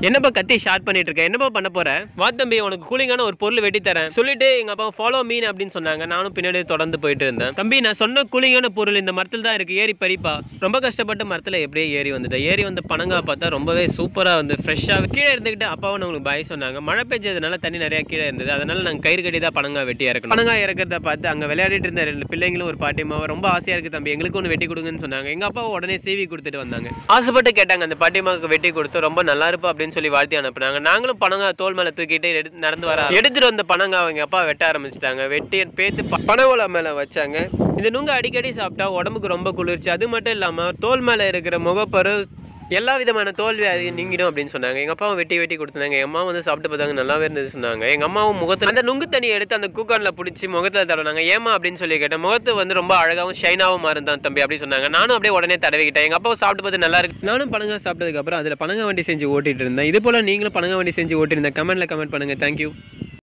என்னப்பா கத்தி ஷார்ட் பண்ணிட்டு இருக்க என்னப்பா பண்ண போற வா தம்பி உனக்கு கூலிங்கான ஒரு பொருள் வெட்டி தரேன் சொல்லிட்டு எங்க அப்பா ஃபாலோ மீன் அப்படின்னு சொன்னாங்க நானும் பின்னாடி தொடர்ந்து போயிட்டு இருந்தேன் தம்பி நான் சொன்ன கூலிங்கான பொருள் இந்த மரத்தில் தான் இருக்கு ஏறி பறிப்பா ரொம்ப கஷ்டப்பட்டு மரத்தில் எப்படியே ஏறி வந்துட்டேன் ஏறி வந்த பனங்கா பார்த்தா ரொம்பவே சூப்பராக வந்து ஃப்ரெஷ்ஷாக கீழே இருந்துக்கிட்டு அப்பாவும் நம்மளுக்கு பாய் சொன்னாங்க மழை பெஞ்சதுனால தண்ணி நிறைய கீழே இருந்தது அதனால நாங்கள் கயிறு கட்டி தான் பனங்கா வெட்டி இறக்கணும் பனங்கா இறக்கிறத பார்த்து அங்கே விளையாடிட்டு இருந்த ரெண்டு பிள்ளைங்களும் ஒரு பாட்டியம்மாவை ரொம்ப ஆசையாக இருக்குது தம்பி எங்களுக்கு ஒன்று வெட்டி கொடுங்கன்னு சொன்னாங்க எங்கள் அப்பா உடனே சீவி கொடுத்துட்டு வந்தாங்க ஆசைப்பட்டு கேட்டாங்க அந்த பாட்டியம்மாவுக்கு வெட்டி கொடுத்து ரொம்ப நல்லா இருப்பா அப்படின்னு சொல்லி வாழ்த்தி அனுப்புனாங்க நாங்களும் பனங்கா தோல் மேலே தூக்கிட்டு எடுத்து நடந்து வர எடுத்துட்டு வந்த பனங்கா அவங்க அப்பா வெட்ட ஆரம்பிச்சிட்டாங்க வெட்டி பேத்து ப- பனவோலை மேலே வச்சாங்க இந்த நுங்கு அடிக்கடி சாப்பிட்டா உடம்புக்கு ரொம்ப குளிர்ச்சி அது மட்டும் இல்லாமல் தோல் மேலே இருக்கிற முகப்பரு எல்லா விதமான தோல் வியாதி நீங்கிடும் அப்படின்னு சொன்னாங்க எங்கள் அப்பாவும் வெட்டி வெட்டி கொடுத்தாங்க எங்கள் அம்மா வந்து சாப்பிட்டு பார்த்தாங்க நல்லாவே இருந்தது சொன்னாங்க எங்கள் அம்மாவும் முகத்தில் அந்த நுங்கு தண்ணியை எடுத்து அந்த கூக்கானில் பிடிச்சி முகத்தில் தடவினாங்க ஏமா அப்படின்னு சொல்லி கேட்டேன் முகத்து வந்து ரொம்ப அழகாகவும் ஷைனாகவும் மாறுந்தான் தம்பி அப்படி சொன்னாங்க நானும் அப்படியே உடனே தடவிக்கிட்டேன் எங்கள் அப்பாவும் சாப்பிட்டு பார்த்து நல்லா இருக்கு நானும் பனங்கா சாப்பிட்டதுக்கப்புறம் அதில் பனங்க வண்டி செஞ்சு ஓட்டிட்டு இருந்தேன் இது போல் நீங்களும் பனங்க வண்டி செஞ்சு ஓட்டிருந்தேன் கமெண்ட்டில் கமெண்ட் பண்ணுங்கள் தேங்க்யூ